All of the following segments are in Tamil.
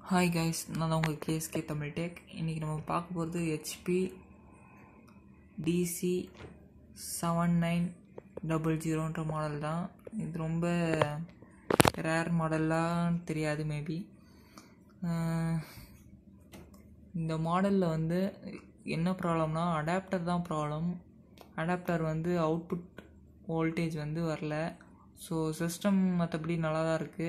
ஹாய் கைஸ் நான் தான் உங்கள் கேஎஸ்கே தமிழ் டெக் இன்றைக்கி நம்ம பார்க்க போகிறது HP DC seven nine double ஜீரோன்ற மாடல் தான் இது ரொம்ப ரேர் மாடல்லாம் தெரியாது மேபி இந்த மாடலில் வந்து என்ன ப்ராப்ளம்னா அடாப்டர் தான் ப்ராப்ளம் அடாப்டர் வந்து அவுட்புட் வோல்டேஜ் வந்து வரல ஸோ சிஸ்டம் மற்றபடி நல்லா தான் இருக்குது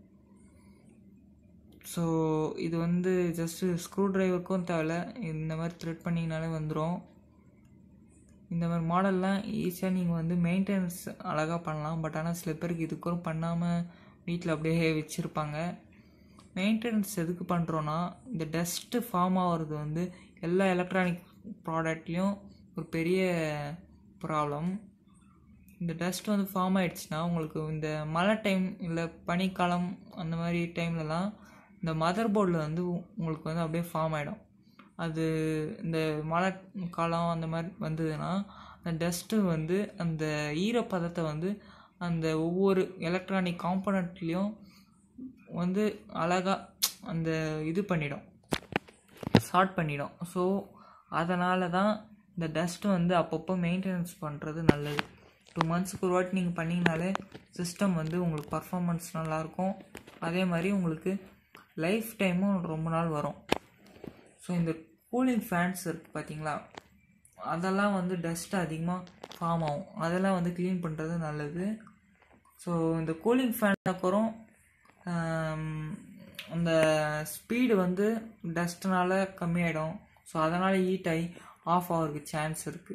ஸோ இது வந்து ஜஸ்ட்டு ஸ்க்ரூ ட்ரைவருக்கும் தேவையில்ல இந்த மாதிரி த்ரெட் பண்ணிங்கனாலே வந்துடும் இந்த மாதிரி மாடல்லாம் ஈஸியாக நீங்கள் வந்து மெயின்டெனன்ஸ் அழகாக பண்ணலாம் பட் ஆனால் சில பேருக்கு இதுக்கும் பண்ணாமல் வீட்டில் அப்படியே வச்சுருப்பாங்க மெயின்டெனன்ஸ் எதுக்கு பண்ணுறோன்னா இந்த டஸ்ட்டு ஃபார்ம் ஆகிறது வந்து எல்லா எலக்ட்ரானிக் ப்ராடக்ட்லேயும் ஒரு பெரிய ப்ராப்ளம் இந்த டஸ்ட் வந்து ஃபார்ம் ஆயிடுச்சுன்னா உங்களுக்கு இந்த மழை டைம் இல்லை பனிக்காலம் அந்த மாதிரி டைம்லலாம் இந்த மதர் போர்டில் வந்து உங்களுக்கு வந்து அப்படியே ஃபார்ம் ஆகிடும் அது இந்த மழை காலம் அந்த மாதிரி வந்ததுன்னா அந்த டஸ்ட்டு வந்து அந்த ஈரப்பதத்தை வந்து அந்த ஒவ்வொரு எலக்ட்ரானிக் காம்பனண்ட்லேயும் வந்து அழகாக அந்த இது பண்ணிடும் ஷார்ட் பண்ணிடும் ஸோ அதனால தான் இந்த டஸ்ட்டு வந்து அப்பப்போ மெயின்டெனன்ஸ் பண்ணுறது நல்லது டூ மந்த்ஸுக்கு ஒரு வாட்டி நீங்கள் பண்ணிங்கனாலே சிஸ்டம் வந்து உங்களுக்கு பர்ஃபாமன்ஸ் நல்லாயிருக்கும் அதே மாதிரி உங்களுக்கு லைஃப் டைமும் ரொம்ப நாள் வரும் ஸோ இந்த கூலிங் ஃபேன்ஸ் இருக்குது பார்த்தீங்களா அதெல்லாம் வந்து டஸ்ட் அதிகமாக ஃபார்ம் ஆகும் அதெல்லாம் வந்து க்ளீன் பண்ணுறது நல்லது ஸோ இந்த கூலிங் ஃபேன் அப்புறம் அந்த ஸ்பீடு வந்து டஸ்ட்னால கம்மியாயிடும் ஸோ அதனால் ஹீட் ஆகி ஆஃப் ஆகிறதுக்கு சான்ஸ் இருக்குது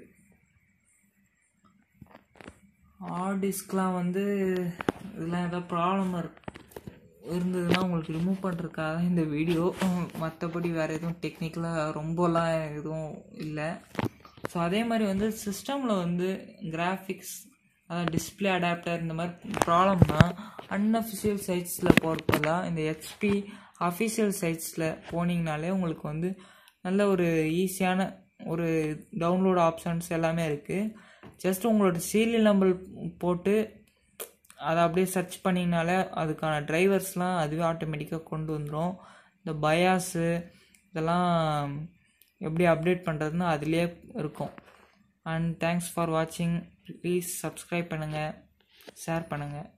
ஹார்ட் டிஸ்க்லாம் வந்து இதெல்லாம் ஏதாவது ப்ராப்ளம் இருக்கு இருந்ததுன்னா உங்களுக்கு ரிமூவ் பண்ணுறதுக்காக இந்த வீடியோ மற்றபடி வேறு எதுவும் டெக்னிக்கலாக ரொம்பலாம் எதுவும் இல்லை ஸோ அதே மாதிரி வந்து சிஸ்டமில் வந்து கிராஃபிக்ஸ் அதாவது டிஸ்பிளே அடாப்டர் இந்த மாதிரி ப்ராப்ளம்னா அன்அஃபிஷியல் சைட்ஸில் போகிறப்பெல்லாம் இந்த ஹெச்பி அஃபிஷியல் சைட்ஸில் போனீங்கனாலே உங்களுக்கு வந்து நல்ல ஒரு ஈஸியான ஒரு டவுன்லோட் ஆப்ஷன்ஸ் எல்லாமே இருக்குது ஜஸ்ட் உங்களோட சீரியல் நம்பர் போட்டு அதை அப்படியே சர்ச் பண்ணிங்கனாலே அதுக்கான டிரைவர்ஸ்லாம் அதுவே ஆட்டோமேட்டிக்காக கொண்டு வந்துடும் இந்த பயாஸு இதெல்லாம் எப்படி அப்டேட் பண்ணுறதுன்னு அதுலேயே இருக்கும் அண்ட் தேங்க்ஸ் ஃபார் வாட்சிங் ப்ளீஸ் சப்ஸ்கிரைப் பண்ணுங்கள் ஷேர் பண்ணுங்கள்